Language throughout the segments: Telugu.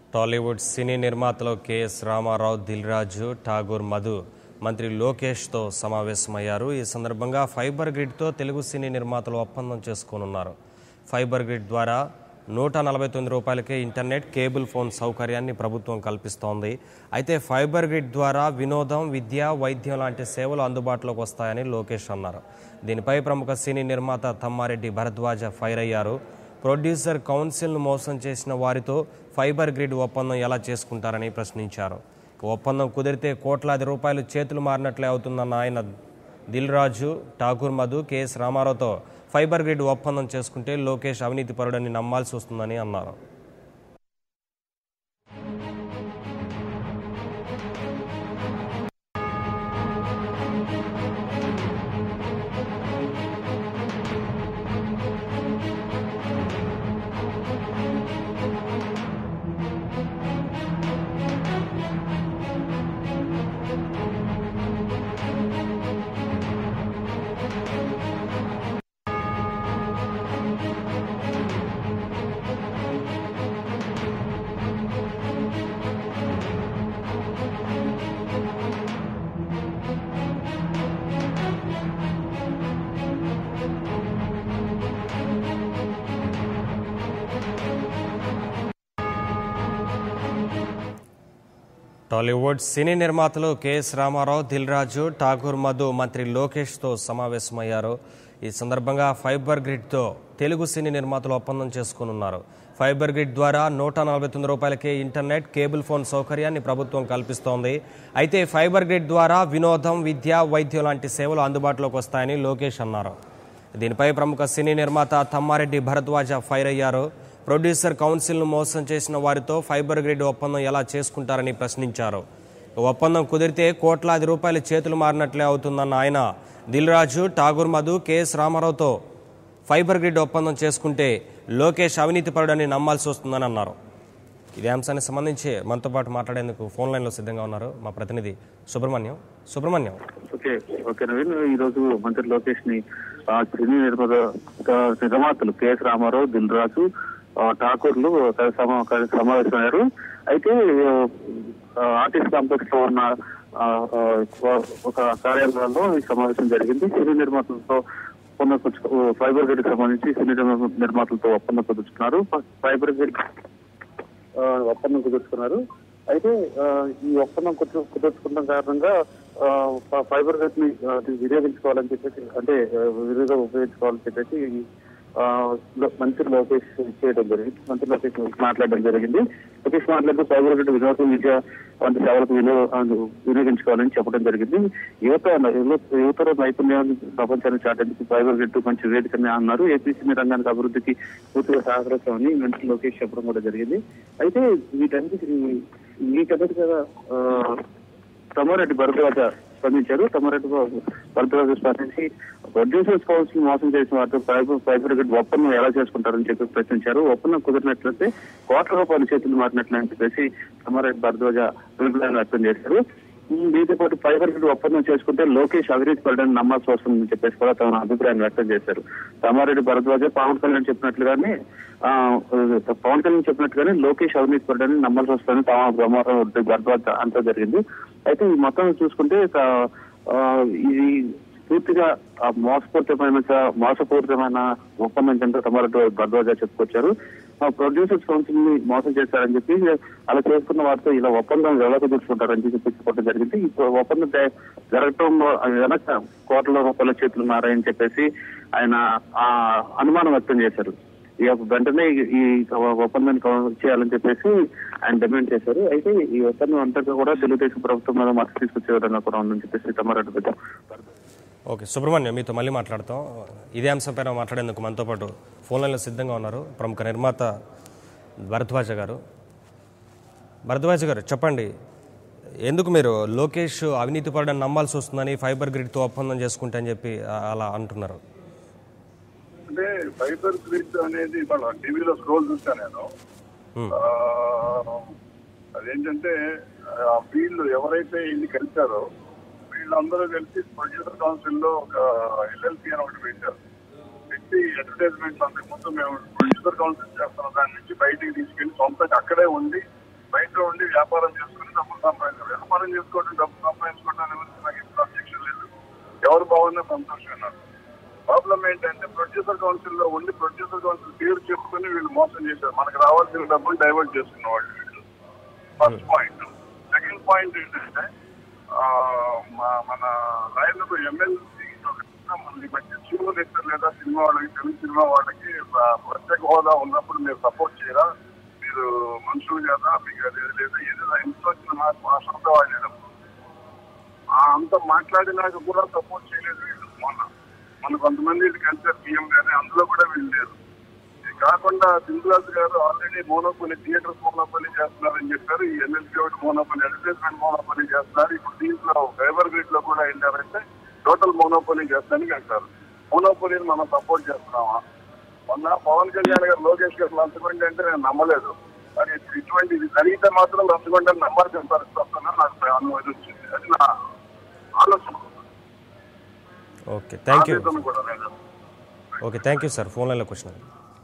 టాలీవుడ్ సినీ నిర్మాతలు కెఎస్ రామారావు దిల్ రాజు ఠాగూర్ మధు మంత్రి లోకేష్తో సమావేశమయ్యారు ఈ సందర్భంగా ఫైబర్ గ్రిడ్తో తెలుగు సినీ నిర్మాతలు ఒప్పందం చేసుకోనున్నారు ఫైబర్ గ్రిడ్ ద్వారా నూట నలభై తొమ్మిది రూపాయలకే ఇంటర్నెట్ కేబుల్ ఫోన్ సౌకర్యాన్ని ప్రభుత్వం కల్పిస్తోంది అయితే ఫైబర్ గ్రిడ్ ద్వారా వినోదం విద్య వైద్యం లాంటి సేవలు అందుబాటులోకి వస్తాయని లోకేష్ అన్నారు దీనిపై ప్రముఖ సినీ నిర్మాత తమ్మారెడ్డి భరద్వాజ ఫైర్ అయ్యారు ప్రొడ్యూసర్ కౌన్సిల్ను మోసం చేసిన వారితో ఫైబర్ గ్రిడ్ ఒప్పందం ఎలా చేసుకుంటారని ప్రశ్నించారు ఒప్పందం కుదిరితే కోట్లాది రూపాయలు చేతులు మారినట్లే అవుతుందన్న ఆయన దిల్ రాజు ఠాకూర్ మధు కెఎస్ రామారావుతో ఫైబర్ గ్రిడ్ ఒప్పందం చేసుకుంటే లోకేష్ అవినీతి పరుడని నమ్మాల్సి వస్తుందని అన్నారు టాలీవుడ్ సినీ నిర్మాతలు కెఎస్ రామారావు దిల్ రాజు ఠాగూర్ మధు మంత్రి లోకేష్తో సమావేశమయ్యారు ఈ సందర్భంగా ఫైబర్ గ్రిడ్తో తెలుగు సినీ నిర్మాతలు ఒప్పందం చేసుకున్నారు ఫైబర్ గ్రిడ్ ద్వారా నూట నలభై తొమ్మిది రూపాయలకే ఇంటర్నెట్ కేబుల్ ఫోన్ సౌకర్యాన్ని ప్రభుత్వం కల్పిస్తోంది అయితే ఫైబర్ గ్రిడ్ ద్వారా వినోదం విద్య వైద్యం లాంటి సేవలు అందుబాటులోకి వస్తాయని లోకేష్ అన్నారు దీనిపై ప్రముఖ సినీ నిర్మాత తమ్మారెడ్డి భరద్వాజ ఫైర్ అయ్యారు ప్రొడ్యూసర్ కౌన్సిల్ను మోసం చేసిన వారితో ఫైబర్ గ్రిడ్ ఒప్పందం ఎలా చేసుకుంటారని ప్రశ్నించారు ఒప్పందం కుదిరితే కోట్లాది రూపాయలు చేతులు మారినట్లే అవుతుందన్న ఆయన దిల్ రాజు ఠాగూర్ మధు కెఎస్ రామారావుతో ఫైబర్ గ్రిడ్ ఒప్పందం చేసుకుంటే లోకేష్ అవినీతి పరుడని నమ్మాల్సి వస్తుందని అన్నారు ఇదే అంశానికి సంబంధించి మనతో పాటు మాట్లాడేందుకు ఫోన్ లైన్లో సిద్ధంగా ఉన్నారు మా ప్రతినిధి సుబ్రహ్మణ్యం సుబ్రహ్మణ్యం ఓకే ఓకే నవీన్ ఈ రోజు మంత్రి లోకేష్ ని ఆ, సినీ నిర్మాత ఆ, నిర్మాతలు కెఎస్ రామారావు దిల్ రాజు ఆ, ఠాకూర్లు కలిసి సమా- కలిసి సమావేశమయ్యారు అయితే ఆ, ఆర్టిస్ట్ కాంప్లెక్స్ లో ఉన్న ఆ, ఆ, ఒక కార్యాలయంలో ఈ సమావేశం జరిగింది సినీ నిర్మాతలతో ఒప్పందం కుదుర్చు- ఫైబర్ గ్రిడ్ సంబంధించి సినీ నిర్మా- నిర్మాతలతో ఒప్పందం కుదుర్చుకున్నారు ఫైబర్ గ్రిడ్ ఆ, ఒప్పందం కుదుర్చుకున్నారు అయితే ఆ, ఈ ఒప్పందం కుదుర్చు కుదుర్చుకున్న కారణంగా ఆ, ఫ- ఫైబర్ గట్ ని ఆ, అది వినియోగించుకోవాలని చెప్పేసి అంటే ఆ, విరివిగా ఉపయోగించుకోవాలని చెప్పేసి ఆ, లో- మంత్రి లోకేష్ చేయడం జరిగింది మంత్రి లోకేష్ మాట్లాడడం జరిగింది లోకేష్ మాట్లాడుతూ ఫైబర్ గట్ వినోదం విద్య వంటి సేవలకు వినియోగ ఆ, వినియోగించుకోవాలని చెప్పడం జరిగింది యువత యువత- యువతలో నైపుణ్యాన్ని ప్రపంచాన్ని చాటేందుకు ఫైబర్ గట్టు మంచి వేదికని అన్నారు ఏపీసీ రంగానికి అభివృద్ధికి పూర్తిగా సహకరిస్తామని మంత్రి లోకేష్ చెప్పడం కూడా జరిగింది అయితే వీటన్నిటి వీటన్నిటి కదా ఆ, తమ్మారెడ్డి భరద్వాజ స్పందించారు తమ్మారెడ్డి భరద్వాజ స్పందించి ప్రొడ్యూసర్స్ కౌన్సిల్ మోసం చేసిన వారితో ఫైబర్ ఫైబర్ గ్రిడ్ ఒప్పందం ఎలా చేసుకుంటారని చెప్పి ప్రశ్నించారు ఒప్పందం కుదిరినట్లయితే కోట్ల రూపాయల చేతులు మారినట్లని చెప్పేసి తమ్మారెడ్డి భరద్వాజ అభిప్రాయం వ్యక్తం చేశారు ఉమ్, దీంతో పాటు ఫైబర్ గ్రిడ్ ఒప్పందం చేసుకుంటే లోకేష్ అవినీతి పడని నమ్మాల్సి వస్తుందని చెప్పేసి కూడా తమ అభిప్రాయం వ్యక్తం చేశారు తమ్మారెడ్డి భరద్వాజ పవన్ కళ్యాణ్ చెప్పినట్లుగానే ఆ, పవన్ కళ్యాణ్ చెప్పినట్టుగానే లోకేష్ అవినీతి పడని నమ్మాల్సి వస్తుందని తమ బ్రహ్మారావు భరద్వాజ అంతా జరిగింది అయితే ఈ మొత్తం చూసుకుంటే ఆ, ఆ, ఇది పూర్తిగా ఆ మోసపూరితమైన మోసపూరితమైన ఒప్పందం కింద తమారెడ్డి భరద్వాజ చెప్పుకొచ్చారు ఆ ప్రొడ్యూసర్స్ కౌన్సిల్ ని మోసం చేశారని చెప్పి అలా చేసుకున్న వారితో ఇలా ఒప్పందం ఎలా కుదుర్చుకుంటారని చెప్పి చెప్పడం జరిగింది ఈ ఒప్పందం జ- జరగటంలో వెనక కోట్ల రూపాయల చేతులు ఉన్నారని చెప్పేసి ఆయన ఆ అనుమానం వ్యక్తం చేశారు ఈ యొక్క వెంటనే ఈ- ఈ ఒప్పందాన్ని కౌ- చేయాలని చెప్పేసి ఆయన డిమాండ్ చేశారు అయితే ఈ ఒప్పందం అంతగా కూడా తెలుగుదేశం ప్రభుత్వం మీద మద్దతు తీసుకొచ్చే విధంగా కూడా ఉందని చెప్పేసి తమారెడ్డి పెద్ద ఓకే సుబ్రహ్మణ్యం మీతో మళ్ళీ మాట్లాడతాం ఇదే అంశంపైన మాట్లాడేందుకు మనతో పాటు ఫోన్ లైన్లో సిద్ధంగా ఉన్నారు ప్రముఖ నిర్మాత భరద్వాజ గారు భరద్వాజ గారు చెప్పండి ఎందుకు మీరు లోకేష్ అవినీతి పడని నమ్మాల్సి వస్తుందని ఫైబర్ గ్రిడ్తో ఒప్పందం చేసుకుంటే అని చెప్పి ఆ- అలా అంటున్నారు అంటే ఫైబర్ గ్రిడ్ అనేది మన టీవీలో స్క్రోల్ చూసాను నేను Hmm. ఆ, అదేంటంటే ఆ వీళ్ళు ఎవరైతే ఇది కలిశారో వీళ్ళందరూ కలిసి ప్రొడ్యూసర్ కౌన్సిల్ లో ఒక ఎల్ఎల్సి అని ఒకటి పెట్టారు పెట్టి అడ్వర్టైజ్మెంట్ అంతకు ముందు మేము ప్రొడ్యూసర్ కౌన్సిల్ చేస్తున్న దాని నుంచి బయటికి తీసుకెళ్లి సొంతంగా అక్కడే ఉండి బయట ఉండి వ్యాపారం చేసుకుని డబ్బులు సంపాదించారు వ్యాపారం చేసుకోవడం డబ్బు సంపాదించుకోవడం అనేది నాకు ఇప్పుడు అబ్జెక్షన్ లేదు ఎవరు బాగున్నా సంతోషం అన్నారు ప్రాబ్లం ఏంటంటే ప్రొడ్యూసర్ కౌన్సిల్ లో ఉండి ప్రొడ్యూసర్ కౌన్సిల్ పేరు చెప్పుకుని వీళ్ళు మోసం చేశారు మనకు రావాల్సిన డబ్బులు డైవర్ట్ చేసుకున్న వాళ్ళు వీళ్ళు ఫస్ట్ పాయింట్ సెకండ్ పాయింట్ ఏంటంటే ఆ, మా- మన రాయలకు ఎమ్మెల్సీ మనకి మంచి సినిమా లెక్చర్ లేదా సినిమా వాళ్ళకి తెలుగు సినిమా వాళ్ళకి ఆ, ప్రత్యేక హోదా ఉన్నప్పుడు మీరు సపోర్ట్ చేయరా మీరు మనుషులు కదా మీకు అది లేదా ఏదైనా ఇంట్లో వచ్చిన మా మా సొంత వాళ్ళు ఆ అంత మాట్లాడినాక కూడా సపోర్ట్ చేయలేదు వీళ్ళు మొన్న మన కొంతమంది ఇది కలిసారు సీఎం గానీ అందులో కూడా వీళ్ళు లేరు ఇది కాకుండా సింధురాజు గారు ఆల్రెడీ మోనోపలి థియేటర్ మోనోపలి చేస్తున్నారని చెప్పారు ఈ ఎన్ఎల్సీ ఒకటి మోనోపలి అడ్వర్టైజ్మెంట్ మోనోపలి చేస్తున్నారు ఇప్పుడు దీంట్లో ఫైబర్ గ్రిడ్ లో కూడా వెళ్ళారంటే టోటల్ మోనోపలి చేస్తానికి అంటారు మోనోపలిని మనం సపోర్ట్ చేస్తున్నామా మొన్న పవన్ కళ్యాణ్ గారు లోకేష్ గారు లంచగొండి అంటే నేను నమ్మలేదు మరి ఇటువంటి ఇది జరిగితే మాత్రం లంచగొండ నమ్మాల్సిన పరిస్థితి వస్తుందని నాకు అనుమతి వచ్చింది అది నా ఆలోచన ఓకే థ్యాంక్ యూ ఆలోచన కూడా లేదు okay thank you sir phone లైన్లో క్వశ్చన్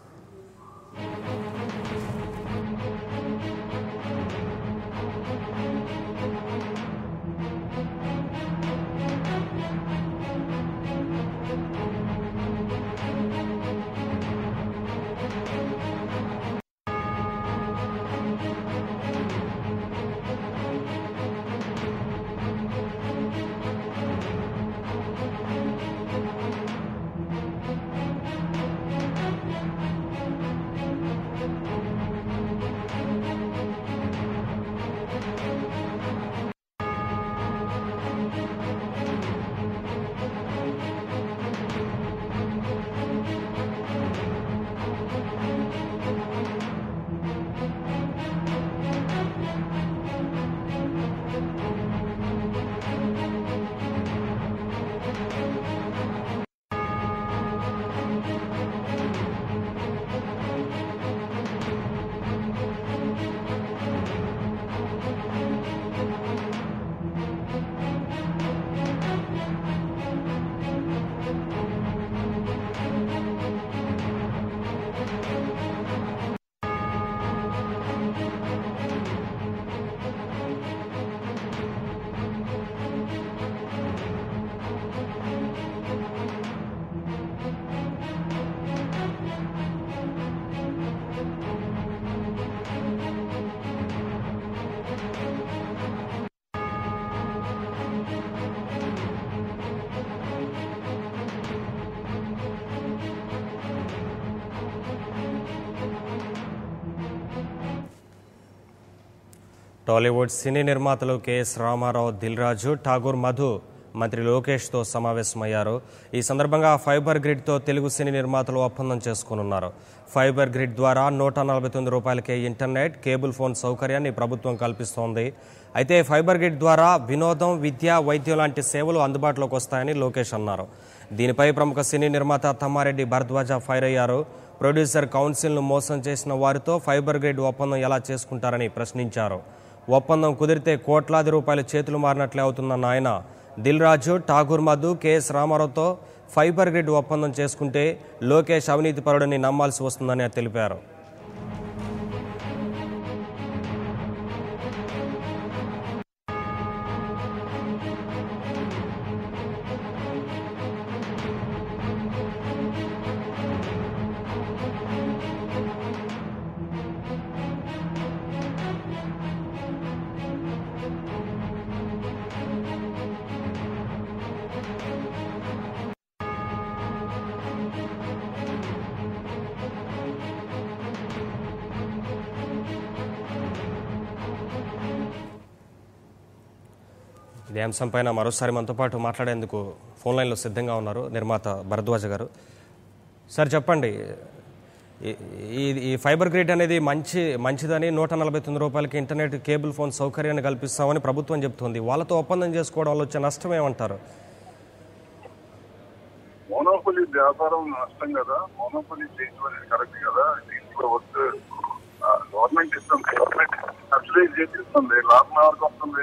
టాలీవుడ్ సినీ నిర్మాతలు కెఎస్ రామారావు దిల్ రాజు ఠాగూర్ మధు మంత్రి లోకేష్తో సమావేశమయ్యారు ఈ సందర్భంగా ఫైబర్ గ్రిడ్తో తెలుగు సినీ నిర్మాతలు ఒప్పందం చేసుకోనున్నారు ఫైబర్ గ్రిడ్ ద్వారా నూట నలభై తొమ్మిది రూపాయలకే ఇంటర్నెట్ కేబుల్ ఫోన్ సౌకర్యాన్ని ప్రభుత్వం కల్పిస్తోంది అయితే ఫైబర్ గ్రిడ్ ద్వారా వినోదం విద్య వైద్యం లాంటి సేవలు అందుబాటులోకి వస్తాయని లోకేష్ అన్నారు దీనిపై ప్రముఖ సినీ నిర్మాత తమ్మారెడ్డి భరద్వాజ ఫైర్ అయ్యారు ప్రొడ్యూసర్ కౌన్సిల్ను మోసం చేసిన వారితో ఫైబర్ గ్రిడ్ ఒప్పందం ఎలా చేసుకుంటారని ప్రశ్నించారు ఒప్పందం కుదిరితే కోట్లాది రూపాయల చేతులు మారినట్లే అవుతుందన్న ఆయన దిల్ రాజు ఠాగూర్ మధు కెఎస్ రామారావుతో ఫైబర్ గ్రిడ్ ఒప్పందం చేసుకుంటే లోకేష్ అవినీతి పరుడని నమ్మాల్సి వస్తుందని తెలిపారు ఇదే అంశంపైన మరోసారి మనతో పాటు మాట్లాడేందుకు ఫోన్ లైన్లో సిద్ధంగా ఉన్నారు నిర్మాత భరద్వాజ గారు సార్ చెప్పండి ఈ- ఈ ఈ ఫైబర్ గ్రిడ్ అనేది మంచి మంచిదని నూట నలభై తొమ్మిది రూపాయలకి ఇంటర్నెట్ కేబుల్ ఫోన్ సౌకర్యాన్ని కల్పిస్తామని ప్రభుత్వం చెబుతుంది వాళ్ళతో ఒప్పందం చేసుకోవడం వల్ల వచ్చే నష్టం ఏమంటారు మోనోపలి వ్యాపారం నష్టం కదా మోనోపలి చేయడం అనేది కరెక్ట్ కదా దీంట్లో వస్తే గవర్నమెంట్ ఇస్తుంది గవర్నమెంట్ సబ్సిడైజ్ చేసి ఇస్తుంది లాభం ఎవరికి వస్తుంది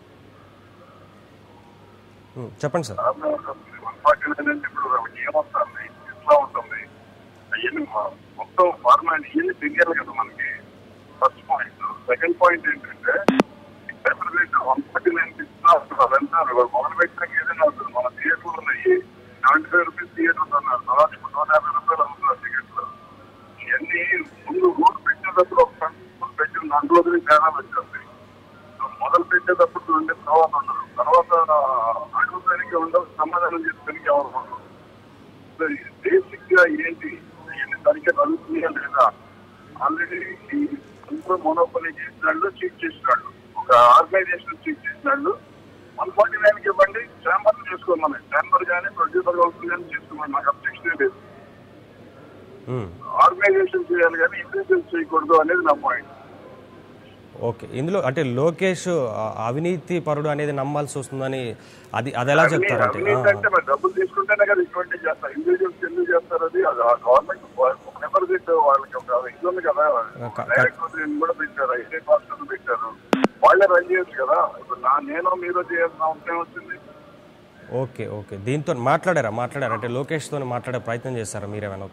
ఉం, చెప్పండి సార్ లాభం ఎవరికి వస్తుంది వన్ ఫార్టీ నైన్ అంటే ఇప్పుడు ఏమొస్తుంది ఎట్లా ఉంటుంది అవన్నీ మొత్తం ఫార్మాలిటీ ఇవన్నీ తెలియాలి కదా మనకి ఫస్ట్ పాయింట్ సెకండ్ పాయింట్ ఏంటంటే వన్ ఫార్టీ నైన్ ఇస్తున్నారు అంటారు మొదలు పెట్టినాక ఏదైనా అవుతుంది మన థియేటర్లు ఉన్నాయి సెవెంటీ ఫైవ్ రూపీస్ థియేటర్స్ అన్నారు తర్వాత ఇప్పుడు నూట యాభై రూపాయలు అమ్ముతున్నారు టికెట్లు ఇవన్నీ ముందు రూట్ పెట్టేటప్పుడు ఒక సంవత్సరం పెట్టిన దాంట్లో ఛానల్ వచ్చింది మొదలు పెట్టేటప్పుడు ఉండే తర్వాత ఉండదు తర్వాత అడుగుతానికి ఉండదు సమాధానం చేసుకోనికి ఎవరు ఉండదు బేసిక్ గా ఏంటి ఏంటి సరిగ్గా జరుగుతుందా లేదా ఆల్రెడీ ఈ అందరూ మోనోపలి చేసినాళ్ళు చీట్ చేసినాళ్ళు ఒక ఆర్గనైజేషన్ చీట్ చేసినాళ్ళు వన్ ఫార్టీ నైన్ కి ఇవ్వండి ఛాంబర్ చేసుకోమని ఛాంబర్ కానీ ప్రొడ్యూసర్ కౌన్సిల్ కానీ చేసుకోమని నాకు అబ్జెక్షన్ లేదు ఉమ్. ఆర్గనైజేషన్ చేయాలి కానీ ఇండివిజువల్ చేయకూడదు అనేది నా పాయింట్ ఓకే ఇందులో అంటే లోకేష్ ఆ, అవినీతి పరుడు అనేది నమ్మాల్సి వస్తుందని అది అది ఎలా చెప్తారంటే అవినీతి అంటే మరి డబ్బులు తీసుకుంటేనే కదా ఇటువంటి చేస్తారు ఇండివిజువల్స్ ఎందుకు చేస్తారు అది అది గవర్నమెంట్ నెంబర్ పెట్టారు వాళ్ళకి ఒక ఇది ఉంది కదా క- డైరెక్టర్ కూడా పెట్టారు ఐటీ కాస్టర్లు పెట్టారు వాళ్ళే రన్ చేయొచ్చు కదా ఇప్పుడు నా నేను మీరు చేయాల్సిన అవసరం వచ్చింది ఓకే ఓకే దీంతో మాట్లాడారా మాట్లాడారా అంటే లోకేష్తో మాట్లాడే ప్రయత్నం చేస్తారా మీరేమైనా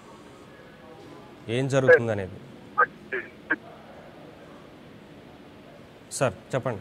ఏం జరుగుతుంది అనేది సార్ చెప్పండి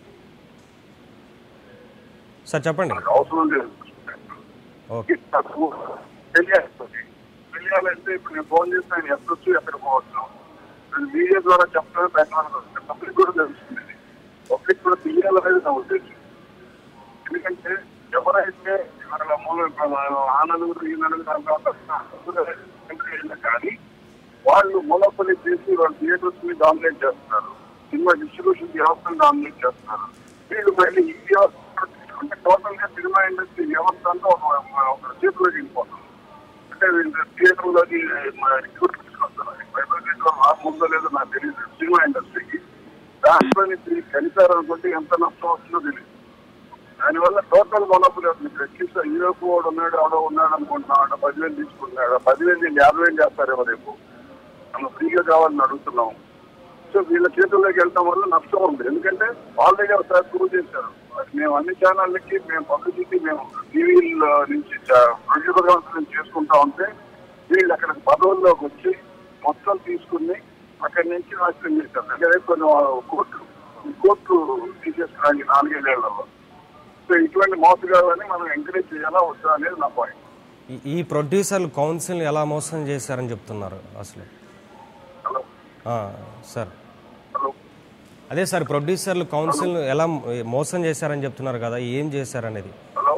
సార్ చెప్పండి అవసరం లేదు ఓకే తెలియాలి తెలియాలంటే ఇప్పుడు నేను ఫోన్ చేస్తే ఆయన ఎక్కడొచ్చు ఎక్కడ పోవచ్చు నేను మీడియా ద్వారా చెప్తాను ప్రయత్నం పబ్లిక్ కూడా తెలుస్తుంది పబ్లిక్ కూడా తెలియాలనేది నా ఉద్దేశం ఎందుకంటే ఎవరైతే ఇవాళ మూల ఆ నలుగురు ఈ నలుగురు అంతా కానీ వాళ్ళు మూలపల్లి చేసి వాళ్ళ థియేటర్స్ ని డామినేట్ చేస్తున్నారు సినిమా డిస్ట్రిబ్యూషన్ వ్యవస్థను డామినేట్ చేస్తున్నారు వీళ్ళు మళ్ళీ ఈ వ్యవస్థ తీసుకుంటే టోటల్ గా సినిమా ఇండస్ట్రీ వ్యవస్థ అంతా ఒక ఒక చేతిలోకి వెళ్ళిపోతుంది అంటే వీళ్ళు థియేటర్లోకి రిక్రూట్ తీసుకొస్తారు లాభం ఉందో లేదో నాకు తెలియదు సినిమా ఇండస్ట్రీకి దాంట్లో నుంచి కలిపారు అనుకుంటే ఎంత నష్టం వస్తుందో తెలియదు దానివల్ల టోటల్ మొనపులు ఎక్కిస్తా హీరోకు వాడు ఉన్నాడు ఎవడో ఉన్నాడు అనుకుంటున్నాడు పదివేలు తీసుకుంటున్నాడు ఆ పదివేలు నేను యాభై వేలు చేస్తారేమో రేపు మనం ఫ్రీగా కావాలని అడుగుతున్నాం సో వీళ్ళ చేతుల్లోకి వెళ్ళడం వల్ల నష్టం ఉంది ఎందుకంటే ఆల్రెడీ ఒకసారి ప్రూవ్ చేశారు మేము అన్ని ఛానళ్ళకి మేము పబ్లిసిటీ మేము టీవీల నుంచి ప్రొడ్యూసర్ కౌన్సిల్ నుంచి చేసుకుంటా ఉంటే వీళ్ళు అక్కడ పదవుల్లోకి వచ్చి మొత్తం తీసుకుని అక్కడి నుంచి నాశనం చేశారు అంటే కొన్ని కోర్టు కోర్టు తీసేసుకోవడానికి నాలుగేళ్లలో సో ఇటువంటి మోసగాళ్ళని మనం ఎంకరేజ్ చేయాలా వద్దా అనేది నా పాయింట్ ఈ- ఈ ప్రొడ్యూసర్లు కౌన్సిల్ ఎలా మోసం చేశారని చెప్తున్నారు అసలు హలో ఆ, సార్ హలో అదే సార్ ప్రొడ్యూసర్లు కౌన్సిల్ ఎలా మోసం చేశారని చెప్తున్నారు కదా ఏం చేశారనేది హలో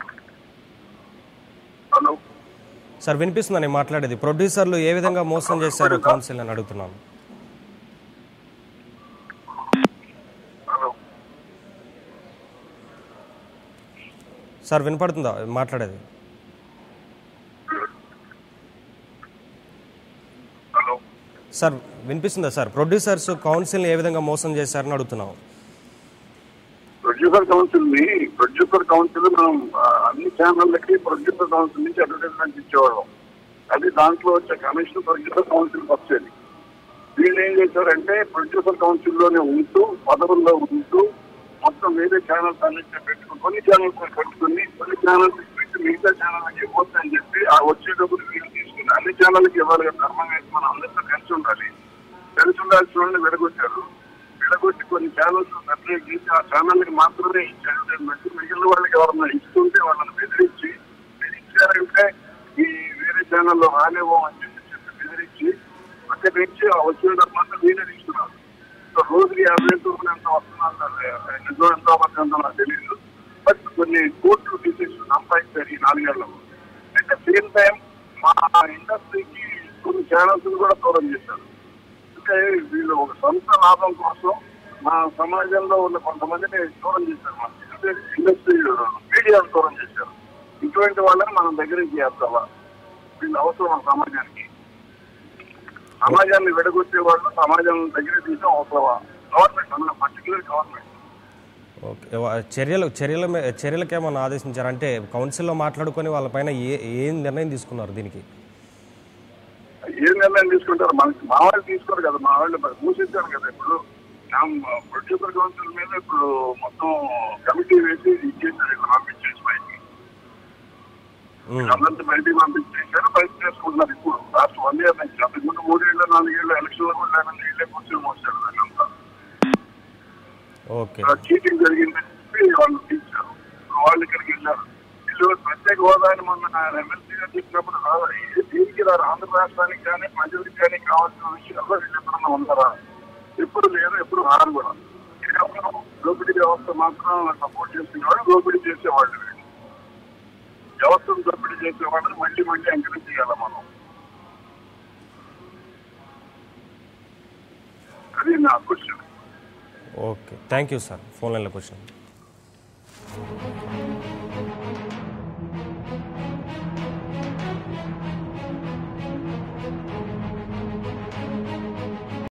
హలో సార్ వినిపిస్తుందా నేను మాట్లాడేది ప్రొడ్యూసర్లు ఏ విధంగా మోసం చేశారు కౌన్సిల్ అని అడుగుతున్నాను హలో సార్ వినపడుతుందా మాట్లాడేది హలో సార్ వినిపిస్తుందా సార్ ప్రొడ్యూసర్స్ కౌన్సిల్ని ఏ విధంగా మోసం చేశారని అడుగుతున్నాం ప్రొడ్యూసర్ కౌన్సిల్ ని ప్రొడ్యూసర్ కౌన్సిల్ మనం ఆ, అన్ని ఛానళ్ళకి ప్రొడ్యూసర్ కౌన్సిల్ నుంచి అడ్వర్టైజ్మెంట్ ఇచ్చేవాళ్ళం అది దాంట్లో వచ్చే కమిషన్ ప్రొడ్యూసర్ కౌన్సిల్ వచ్చేది వీళ్ళు ఏం చేశారంటే ప్రొడ్యూసర్ కౌన్సిల్ లోనే ఉంటూ పదవుల్లో ఉంటూ మొత్తం వేరే ఛానల్స్ అన్నింటినీ పెట్టుకుని కొన్ని ఛానల్స్ పెట్టుకుని కొన్ని ఛానల్స్ పెట్టి మిగతా ఛానల్కి ఇవ్వచ్చు అని చెప్పి ఆ వచ్చేటప్పుడు వీళ్ళు తీసుకుని అన్ని ఛానల్కి ఇవ్వాలి కదా ధర్మం వేసి మనం అందరితో కలిసి ఉండాలి కలిసి ఉండాల్సిన వాళ్ళని విడగొట్టారు విడగొట్టి కొన్ని ఛానల్స్ సపరేట్ చేసి ఆ ఛానల్కి మాత్రమే ఇచ్చారు మిగిలిన వాళ్ళకి ఎవరన్నా ఇస్తుంటే వాళ్ళని బెదిరించి బెదిరించారంటే ఈ వేరే ఛానల్లో రాలేవో అని చెప్పి చెప్పి బెదిరించి అక్కడి నుంచి ఆ వచ్చిన తర్వాత వీళ్ళే తీసుకున్నారు సో రోజుకి యాభై వేలు చొప్పున ఎంత వస్తున్నారు నిజం ఎంత అబద్ధం నాకు తెలియదు బట్ కొన్ని కోర్టులు తీసేసి సంపాదించారు ఈ నాలుగేళ్లలో అట్ ద సేమ్ టైం మా ఇండస్ట్రీకి కొన్ని ఛానల్స్ కూడా దూరం చేశారు అంటే వీళ్ళు ఒక సొంత లాభం కోసం మా సమాజంలో ఉన్న కొంతమందిని దూరం చేశారు మా ఇండస్ట్రీ మీడియాను దూరం చేశారు ఇటువంటి వాళ్ళని మనం దగ్గరికి చేస్తావా వీళ్ళు అవసరం మన సమాజానికి సమాజాన్ని విడగొట్టే వాళ్ళు సమాజం దగ్గర తీసే అవసరమా గవర్నమెంట్ అందులో పర్టికులర్ గవర్నమెంట్ ఓకే వా- చర్యలు చర్యల మే- చర్యలకేమన్నా ఆదేశించారు అంటే కౌన్సిల్లో మాట్లాడుకొని వాళ్ళపైన ఏ ఏం నిర్ణయం తీసుకున్నారు దీనికి ఏ నిర్ణయం తీసుకుంటారు మనకి మా వాళ్ళు తీసుకోరు కదా మా వాళ్ళు మరి మూసించారు కదా ఇప్పుడు ప్రొడ్యూసర్ కౌన్సిల్ మీద ఇప్పుడు మొత్తం కమిటీ వేసి ఇచ్చేసారు ఇక్కడ పంపించేసి బయటికి ఉమ్, అందరినీ బయటికి పంపించేసారు బయట చేసుకుంటున్నారు ఇప్పుడు లాస్ట్ వన్ ఇయర్ నుంచి అంతకుముందు మూడేళ్ళు నాలుగేళ్ళు ఎలక్షన్లో కూడా లేదండి వీళ్ళే కూర్చొని మోసారు దాన్నంతా ఓకే చీటింగ్ జరిగిందని చెప్పి వాళ్ళు తీర్చారు వాళ్ళు ఇక్కడికి వెళ్ళారు వీళ్ళు ప్రత్యేక హోదా అని మొన్న ఆయన ఎమ్మెల్సీగా చెప్పినప్పుడు రాదా? ఏ దీనికి రారు ఆంధ్ర రాష్ట్రానికి కానీ ప్రజలకి కానీ కావాల్సిన విషయాల్లో వీళ్ళు ఎప్పుడన్నా ఉన్నారా ఎప్పుడు లేరు ఎప్పుడు రారు కూడా కేవలం దోపిడీ వ్యవస్థ మాత్రం సపోర్ట్ చేసేవాడు దోపిడీ చేసేవాళ్ళు వీళ్ళు. వ్యవస్థను దోపిడీ చేసేవాళ్ళని మళ్ళీ మళ్ళీ ఎంకరేజ్ చేయాలి మనం అది నా question okay thank you sir phone లైన్లోకి వచ్చినందుకు